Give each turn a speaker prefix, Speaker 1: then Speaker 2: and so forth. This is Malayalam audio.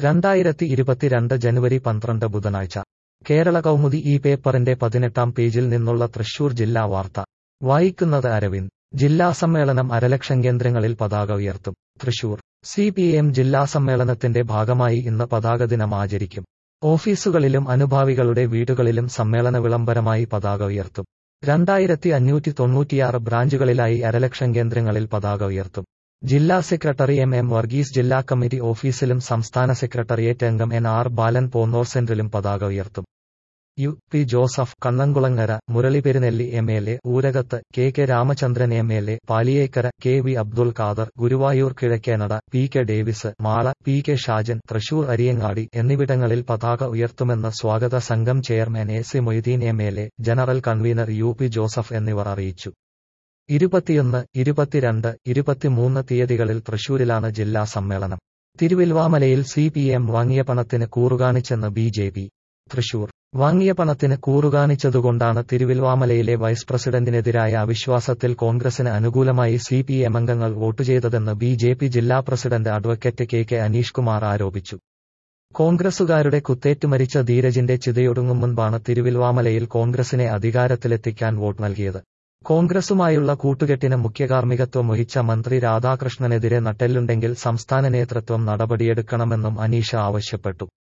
Speaker 1: രണ്ടായിരത്തി ഇരുപത്തിരണ്ട് ജനുവരി പന്ത്രണ്ട് ബുധനാഴ്ച കേരള കൗമുദി ഈ പേപ്പറിന്റെ പതിനെട്ടാം പേജിൽ നിന്നുള്ള തൃശൂർ ജില്ലാ വാർത്ത വായിക്കുന്നത് അരവിന്ദ് ജില്ലാ സമ്മേളനം അരലക്ഷം കേന്ദ്രങ്ങളിൽ പതാക ഉയർത്തും തൃശൂർ സി പി എം ജില്ലാ സമ്മേളനത്തിന്റെ ഭാഗമായി ഇന്ന് പതാക ദിനം ആചരിക്കും ഓഫീസുകളിലും അനുഭാവികളുടെ വീടുകളിലും സമ്മേളന വിളംബരമായി പതാക ഉയർത്തും രണ്ടായിരത്തി അഞ്ഞൂറ്റി തൊണ്ണൂറ്റിയാറ് ബ്രാഞ്ചുകളിലായി അരലക്ഷം കേന്ദ്രങ്ങളിൽ പതാക ഉയർത്തും ജില്ലാ സെക്രട്ടറി എം എം വർഗീസ് ജില്ലാ കമ്മിറ്റി ഓഫീസിലും സംസ്ഥാന സെക്രട്ടറിയേറ്റ് അംഗം എൻ ആർ ബാലൻ പോന്നോർ സെന്ററിലും പതാക ഉയർത്തും U P Joseph Kannamkulangara Murali Perunnelli M L A ഊരകത്ത് K K Ramachandran M L A Paliyekkara K V Abdul Khader Guruvayur Kizhakkenada P K Davis Mala P K Shajan Thrissur Ariyangadi എന്നിവിടങ്ങളിൽ പതാക ഉയർത്തുമെന്ന് സ്വാഗത സംഘം chairman A C Moideen M L A general convener U P Joseph എന്നിവർ അറിയിച്ചു ഇരുപത്തിയൊന്ന് ഇരുപത്തിരണ്ട് ഇരുപത്തിമൂന്ന് തീയതികളിൽ തൃശൂരിലാണ് ജില്ലാ സമ്മേളനം തിരുവിൽവാമലയിൽ സി പി എം വാങ്ങിയ പണത്തിന് കൂറുകാണിച്ചെന്ന് ബി ജെ പി തൃശൂർ വാങ്ങിയ പണത്തിന് കൂറുകാണിച്ചതുകൊണ്ടാണ് തിരുവിൽവാമലയിലെ വൈസ് പ്രസിഡന്റിനെതിരായ അവിശ്വാസത്തിൽ കോൺഗ്രസിന് അനുകൂലമായി സി പി എം അംഗങ്ങൾ വോട്ട് ചെയ്തതെന്ന് ബി ജെ പി ജില്ലാ president advocate K K Aneesh Kumar ആരോപിച്ചു കോൺഗ്രസുകാരുടെ കുത്തേറ്റ് മരിച്ച ധീരജിന്റെ ചിതയൊടുങ്ങും മുൻപാണ് തിരുവിൽവാമലയിൽ കോൺഗ്രസിനെ അധികാരത്തിലെത്തിക്കാൻ വോട്ട് നൽകിയത് കോൺഗ്രസുമായുള്ള കൂട്ടുകെട്ടിന് മുഖ്യകാർമ്മികത്വം വഹിച്ച മന്ത്രി രാധാകൃഷ്ണനെതിരെ നട്ടെല്ലുണ്ടെങ്കിൽ സംസ്ഥാന നേതൃത്വം നടപടിയെടുക്കണമെന്നും അനീഷ ആവശ്യപ്പെട്ടു